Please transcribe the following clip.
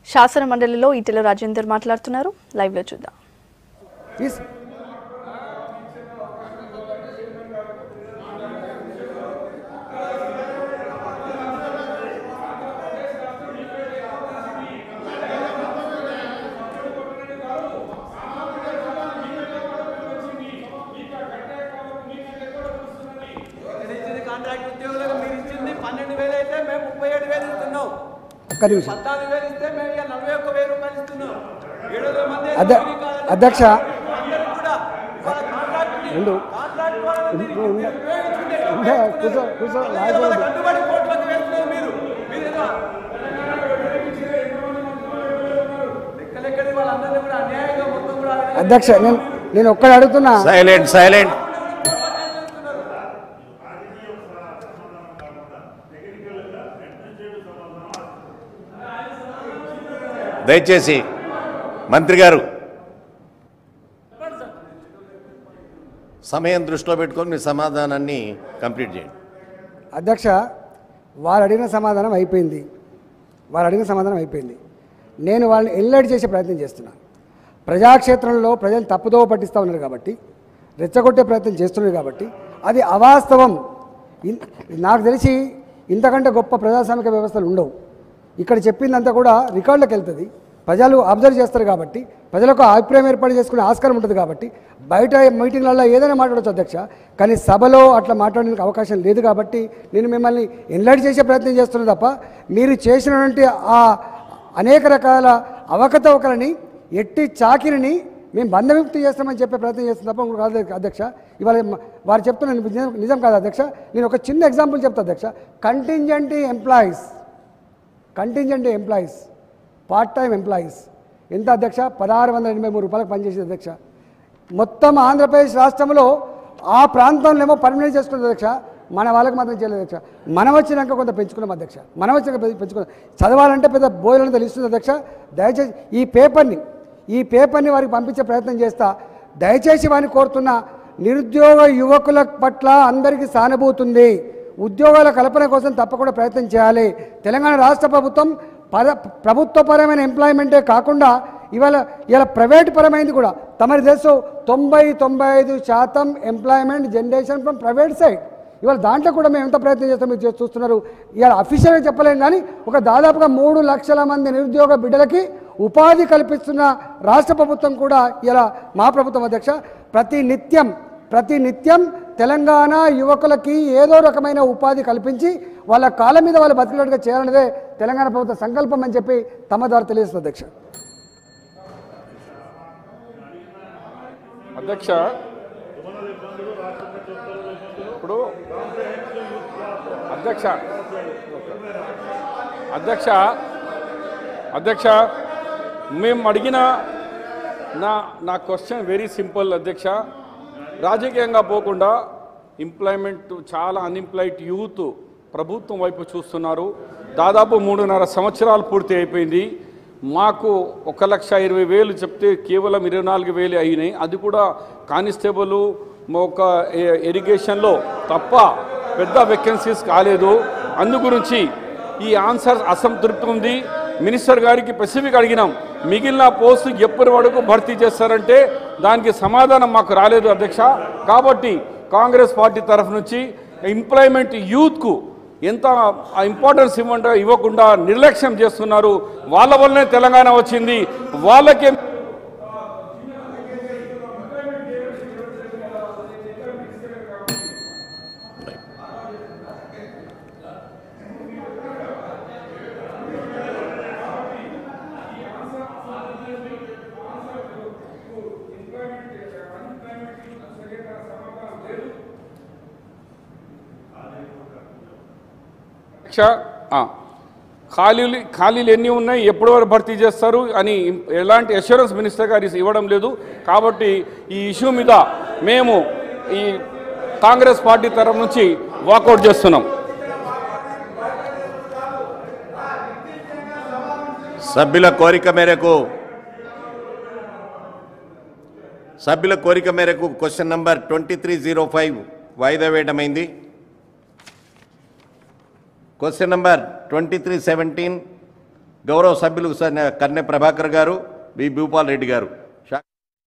శాసన మండలిలో ఈటెల రాజేందర్ మాట్లాడుతున్నారు లైవ్ లో చూద్దాం ప్లీజ్ మీరు ఇచ్చింది కాంట్రాక్ట్ ఉద్యోగులకు మీరు ఇచ్చింది పన్నెండు వేలు అయితే మేము ముప్పై ఏడు వేలు ఇస్తున్నాం ఒక్క నిమిషం పద్నాలుగు వేలు ఇస్తే మేము ఇక నలభై ఒక్క వెయ్యి రూపాయలు ఇస్తున్నాం ఏడు వందల మంది అధ్య- కూలీ కాదని అధ్యక్ష అందరికీ కూడా ఇవాళ కాంట్రాక్ట్ ని- ఉండు. కాంట్రాక్ట్ వాళ్ళని ఉండు, మీరు ఉండు. ఉపయోగించుకుంటే ఉండే, కూర్చో, కూర్చో, అదే రాజు వాళ్ళ ఉండు. కట్టుబడి కోట్లకు వేస్తున్నారు మీరు మీరేదో లెక్కలెక్కడి వాళ్ళందరినీ కూడా అన్యాయంగా మొత్తం కూడా అదే అధ్యక్ష నేను నేను ఒక్కడు అడుగుతున్నా సైలెంట్ సైలెంట్ దయచేసి మంత్రి గారు సమయం దృష్టిలో పెట్టుకొని మీ సమాధానాన్ని కంప్లీట్ చేయండి అధ్యక్ష వారు అడిగిన సమాధానం అయిపోయింది వారు అడిగిన సమాధానం అయిపోయింది నేను వాళ్ళని ఎల్లడి చేసే ప్రయత్నం చేస్తున్నా ప్రజాక్షేత్రంలో ప్రజలు తప్పుదోవ పట్టిస్తూ ఉన్నారు కాబట్టి రెచ్చగొట్టే ప్రయత్నం చేస్తున్నారు కాబట్టి అది అవాస్తవం ఇన్- నాకు తెలిసి ఇంతకంటే గొప్ప ప్రజాస్వామిక వ్యవస్థలు ఉండవు ఇక్కడ చెప్పిందంతా కూడా రికార్డులకు వెళ్తుంది ప్రజలు అబ్జర్వ్ చేస్తారు కాబట్టి ప్రజలకు అభిప్రాయం ఏర్పాటు చేసుకునే ఆస్కారం ఉంటుంది కాబట్టి బయట మీటింగ్లలో ఏదైనా మాట్లాడవచ్చు అధ్యక్ష కానీ సభలో అట్లా మాట్లాడడానికి అవకాశం లేదు కాబట్టి నేను మిమ్మల్ని ఎన్లైట్ చేసే ప్రయత్నం చేస్తున్నా తప్ప మీరు చేసినటువంటి ఆ అనేక రకాల అవకతవకలని ఎట్టి చాకిరిని మేము బంధవిముక్తి చేస్తామని చెప్పే ప్రయత్నం చేస్తున్న తప్ప ఇంకోటి కాదు అధ్యక్ష ఇవాళ మ- వారు చెప్తున్న నిజం నిజం కాదు అధ్యక్ష నేను ఒక చిన్న ఎగ్జాంపుల్ చెప్తా అధ్యక్ష contingent employees contingent employees part time employees ఎంత అధ్యక్ష పదహారు వందల ఎనభై మూడు రూపాయలకు పనిచేసేది అధ్యక్ష మొత్తం ఆంధ్రప్రదేశ్ రాష్ట్రంలో ఆ ప్రాంతంలో ఏమో పర్మనెంట్ చేసుకున్నది అధ్యక్ష మన వాళ్ళకి మాత్రం చేయలేదు అధ్యక్ష మనం వచ్చినాక కొంత పెంచుకున్నాం అధ్యక్ష మనం వచ్చినాక పె- పెంచుకున్నాం చదవాలంటే పెద్ద బోయలంతా తెలుస్తుంది అధ్యక్ష దయచేసి ఈ పేపర్ని ఈ పేపర్ని వారికి పంపించే ప్రయత్నం చేస్తా దయచేసి వారిని కోరుతున్నా నిరుద్యోగ యువకుల పట్ల అందరికీ సానుభూతి ఉంది ఉద్యోగాల కల్పన కోసం తప్పకుండా ప్రయత్నం చేయాలి తెలంగాణ రాష్ట్ర ప్రభుత్వం పర ప్రభుత్వపరమైన ఎంప్లాయ్మెంటే కాకుండా ఇవాళ ఇలా ప్రైవేట్ పరమైంది కూడా తమరి దేశం తొంభై తొంభై ఐదు శాతం employment generation from private side ఇవాళ దాంట్లో కూడా మేము ఎంత ప్రయత్నం చేస్తాం మీరు చేసి చూస్తున్నారు ఇవాళ అఫీషియల్గా చెప్పలేం కానీ ఒక దాదాపుగా మూడు లక్షల మంది నిరుద్యోగ బిడ్డలకి ఉపాధి కల్పిస్తున్న రాష్ట్ర ప్రభుత్వం కూడా ఇలా మా ప్రభుత్వం అధ్యక్ష ప్రతి నిత్యం ప్రతి నిత్యం తెలంగాణ యువకులకి ఏదో రకమైన ఉపాధి కల్పించి వాళ్ళ కాళ్ళ మీద వాళ్ళు బతికినట్టుగా చేయాలనేదే తెలంగాణ ప్రభుత్వ సంకల్పం అని చెప్పి తమ ద్వారా తెలియజేస్తుంది అధ్యక్ష అధ్యక్ష ఇప్పుడు అధ్యక్ష అధ్యక్ష అధ్యక్ష మేము అడిగిన నా నా క్వశ్చన్ వెరీ సింపుల్ అధ్యక్ష రాజకీయంగా పోకుండా ఎంప్లాయ్మెంట్ చాలా అన్ఎంప్లాయిడ్ యూత్ ప్రభుత్వం వైపు చూస్తున్నారు దాదాపు మూడున్నర సంవత్సరాలు పూర్తి అయిపోయింది మాకు ఒక లక్ష ఇరవై వేలు చెప్తే కేవలం ఇరవై నాలుగు వేలు అయినాయి అది కూడా కానిస్టేబుల్ ఒక ఎ- ఇరిగేషన్లో తప్ప పెద్ద వేకెన్సీస్ కాలేదు అందు గురించి ఈ ఆన్సర్ అసంతృప్తి ఉంది మినిస్టర్ గారికి స్పెసిఫిక్ అడిగినాం మిగిలిన పోస్టు ఎప్పటి వరకు భర్తీ చేస్తారంటే దానికి సమాధానం మాకు రాలేదు అధ్యక్ష కాబట్టి కాంగ్రెస్ పార్టీ తరఫు నుంచి ఎంప్లాయ్మెంట్ యూత్కు ఎంత ఇంపార్టెన్స్ ఇవ్వండి ఇవ్వకుండా నిర్లక్ష్యం చేస్తున్నారు వాళ్ళ వల్లనే తెలంగాణ వచ్చింది వాళ్ళకే అధ్యక్ష ఆ, ఖాళీలు ఖాళీలు ఎన్ని ఉన్నాయి ఎప్పటి వరకు భర్తీ చేస్తారు అని ఎలాంటి అష్యూరెన్స్ మినిస్టర్ గారు ఇవ్వడం లేదు కాబట్టి ఈ ఇష్యూ మీద మేము ఈ కాంగ్రెస్ పార్టీ తరఫు నుంచి వాకౌట్ చేస్తున్నాం సభ్యుల కోరిక మేరకు సభ్యుల కోరిక మేరకు question number twenty three zero five వాయిదా వేయడమైంది question number twenty three seventeen గౌరవ సభ్యులు స- కన్నె ప్రభాకర్ గారు బి భూపాల్ రెడ్డి గారు